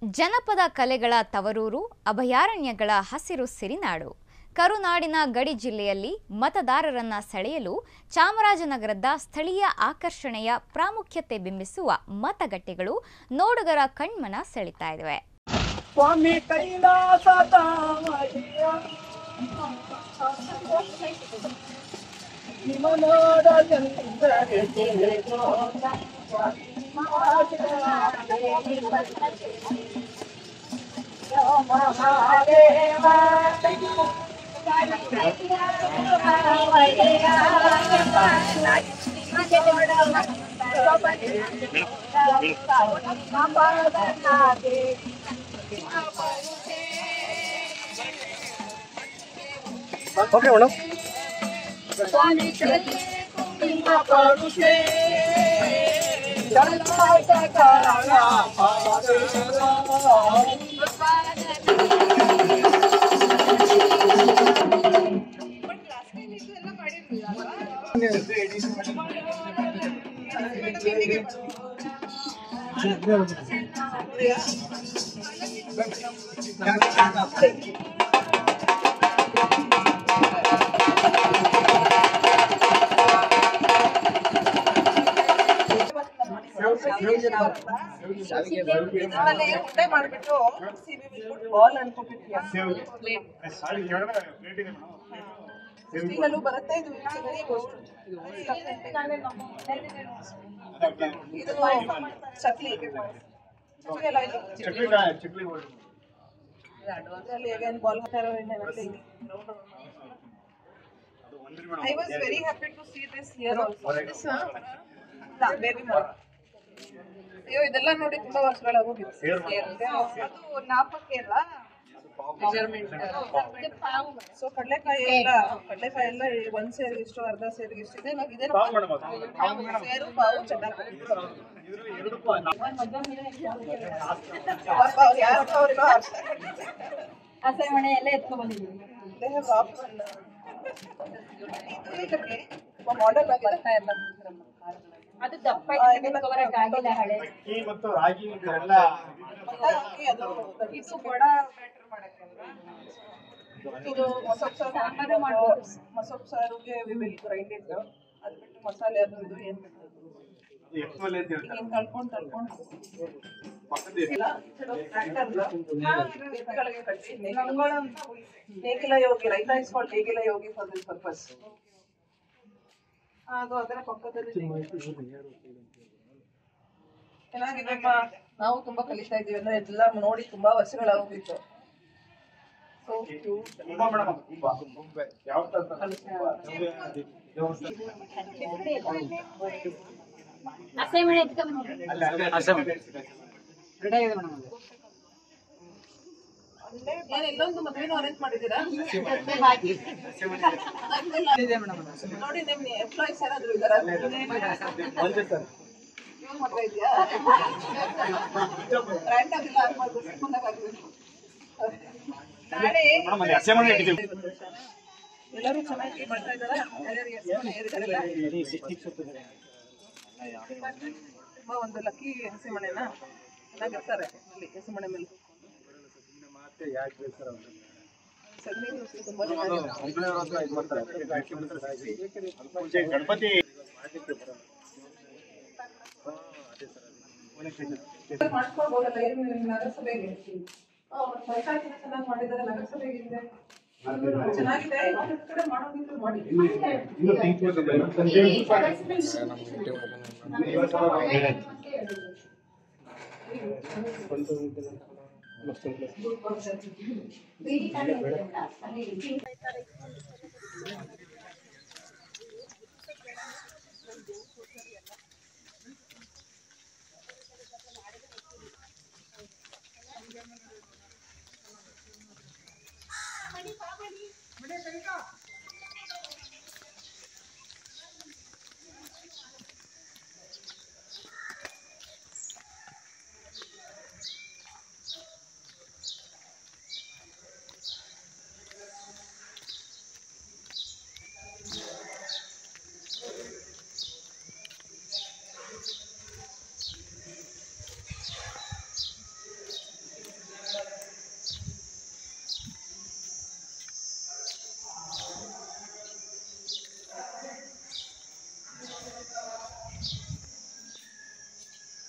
ಜನಪದ ಕಲೆಗಳ ತವರೂರು ಅಭಯಾರಣ್ಯಗಳ ಹಸಿರು ಸಿರಿನಾಡು ಕರುನಾಡಿನ ಗಡಿ ಜಿಲ್ಲೆಯಲ್ಲಿ ಮತದಾರರನ್ನ ಸೆಳೆಯಲು ಚಾಮರಾಜನಗರದ ಸ್ಥಳೀಯ ಆಕರ್ಷಣೆಯ ಪ್ರಾಮುಖ್ಯತೆ ಬಿಂಬಿಸುವ ಮತಗಟ್ಟೆಗಳು ನೋಡುಗರ ಕಣ್ಮನ ಸೆಳಿತಾ ಇವೆ ಸ್ವಾಮಿ ಕೈಲಾಸದ ಮಹಿಯ ನಿಮ್ಮ ನೋಡಲೆಂದರೆ ಜೋಗ. ಮಹಾದೇವ ಓಕೆ ಮೇಡಮ್ ಪರುಷೆ ಜಲಾಟ ಕಾರಣ ಉಂಡೆ ಮಾಡ್ಬಿಟ್ಟು ಬಾಲ್ ಅನ್ಕೊಟ್ಟಿದ್ಯಾ ಸ್ಟೀಲಲ್ಲೂ ಬರುತ್ತೆ ಇದು ಇದು ಚಕ್ಲಿ ಚಕ್ಲಿ ಅಲ್ಲ ಇದು ಅದ್ರಲ್ಲಿ again ball ಹಾಕ್ತಾರೋ ಇನ್ನೇನಲ್ಲಿ. I was very happy to see this here also. This, uh, ಇಲ್ಲ, baby mom. ಅಯ್ಯೋ ಇದೆಲ್ಲ ನೋಡಿ ತುಂಬಾ ವರ್ಷಗಳಾಗೋಗಿತ್ತು ಅದು ನಾಪಕ್ಕೆ ಅಲ್ಲ ಸೊ ಕಡಲೆಕಾಯಿ ಎಲ್ಲ ಕಡಲೆಕಾಯಿ ಎಲ್ಲ ಒಂದ್ ಸೇರಿಗೆ ಇಷ್ಟು ಅರ್ಧ ಸೇರಿಗೆ ಇಷ್ಟು ಇದೆ ಇವಾಗ ಇದೇನು ಸೇರು ಪಾವು ಚೆನ್ನಾಗಿ ಯಾರಪ್ಪ ಅವ್ರಿಗೂ ಅರ್ಥ ಹಸೆಮಣೆ ಎಲ್ಲ ಎತ್ಕೊಂಡ್ ಬಂದಿದ್ದೀವಿ They have option. ಇದು ಇದಕ್ಕೆ ಮಾಡೆಲ್ ಬರ್ತಾ ಇಲ್ಲ ಅದು ದಪ್ಪ ಇಟ್ಕೊಬರಕ್ ಆಗಿಲ್ಲ ಹಳೆ ಅಕ್ಕಿ ಮತ್ತು ರಾಗಿ ಇದೆಲ್ಲ ಹಾಕಿ ಅದು ಇದು ಬಡ ಬ್ಯಾಟರ್ ಮಾಡಕ್ಕಲ್ವಾ ಇದು ಮಸೊಪ್ ಸಾರು ಸಾಂಬಾರು ಮಾಡ್ಬೋದು. ಮಸೊಪ್ ಸಾರುಗೆ ವಿ ವಿಲ್ ಗ್ರೈಂಡ್ ಇಟ್ ಅದು ಬಿಟ್ಟು ಮಸಾಲೆ ಅದು ಇದು ಏನ್ ಬೇಕು ಎಕ್ಸ್ಮಲ್ ಅಂತ ಹೇಳ್ತಾರೆ ಹಿಂಗ್ ಕಲ್ಕೊಂಡ್ ಕಲ್ಕೊಂಡ್ ಪಕ್ಕದ ಇಲ್ಲ ಎತ್ತುಗಳಿಗೆ ಕಟ್ಟಿ ನೇಗಿಲ ಯೋಗಿ ರೈತ ಇಸ್ಕೊಂಡು ನೇಗಿಲ ಯೋಗಿ ಫಾರ್ ದಿಸ್ ಪರ್ಪಸ್ ಅದು ಅದರ ಪಕ್ಕದಲ್ಲಿ ಚೆನ್ನಾಗಿದೆಪ್ಪ ನಾವು ತುಂಬಾ ಕಲಿತಾ ಇದೀವಿ ಅಂದ್ರೆ ಎಲ್ಲ ನೋಡಿ ತುಂಬಾ ವರ್ಷಗಳಾಗೋಗಿತ್ತು ಸೊ ಕ್ಯೂಟ್ ತುಂಬಾ ಮೇಡಮ್ ತುಂಬಾ ಯಾವ ತರ ಹಸೆಮಣೆ ಎತ್ಕೊಂಡ್ ಬಂದಿದ್ದೀವಿ ಏನ್ ಎಲ್ಲೊಂದು ಮದ್ವೆನೂ ಅರೇಂಜ್ ಮಾಡಿದೀರಾ ನೋಡಿ ನಿಮ್ ಎಂಪ್ಲಾಯೀಸ್ ಯಾರಾದ್ರೂ ಇದಾರಾ ಒಂದೇ ಸರ್ ಇವ್ನ್ ಮದ್ವೆ ಇದೆಯಾ ಗ್ರ್ಯಾಂಡ್ ಆಗಿಲ್ಲ ಆಗ್ಬಾರ್ದು ಸಿಂಪಲ್ ಆಗ್ಬೇಕು ನಾಳೆ ಮೇಡಮ್ ಅಲ್ಲಿ ಹಸೆ ಮನೆ ಇಟ್ಟಿದ್ದೀವಿ ಎಲ್ಲರೂ ಚೆನ್ನಾಗಿ ಮಾಡ್ತಾ ಇದ್ದಾರಾ ಯಾರ್ಯಾರಿಗೆ ಎಷ್ಟು ಮನೆ ಏರಿದಾರಲ್ಲ? ತುಂಬಾ ಒಂದು ಲಕ್ಕಿ ಹಸಿ ಮನೆನಾ ಚೆನ್ನಾಗಿರ್ತಾರೆ ಅಲ್ಲಿ ಹಸಿ ಮನೆ ಮೇಲೆ ಮತ್ತೆ ಯಾಕೆ ಬೇಕು ಸರ್ ಅವ್ರು? ಸಗಣಿ ರುಚಿ ತುಂಬಾ ಚೆನ್ನಾಗಿದೆ ಕಂಪ್ನಿಯವ್ರ ಹತ್ರ ಇದು ಮಾಡ್ತಾರೆ ಅಕ್ಕಿ ಬಿಡ್ತಾರೆ ಸಾಕು. ಅಲ್ಪ ಮುಂಚೆ ಗಣಪತಿ ಮಾಡ್ಲಿಕ್ಕೆ ಬರಲ್ಲ. ಹಾ, ಅದೇ ಸರ್ ಅದು. ಮನೆ ಕೈಲಿ. ಮಾಡ್ಕೊಳ್ಬೋದಲ್ಲ ಏನು ನಗರಸಭೆಗೆ ಪಂಚಾಯತ್ ಚೆನ್ನಾಗಿ ಮಾಡಿದ್ದಾರೆ ನಗರಸಭೆಗೆ ಇದೆ ಚೆನ್ನಾಗಿದೆ ಇನ್ನೊಂದ್ ಕಡೆ ಮಾಡೋದಿದ್ರು ಮಾಡಿ ಇನ್ನೂ ತಿಂಕ್ಬೇಕು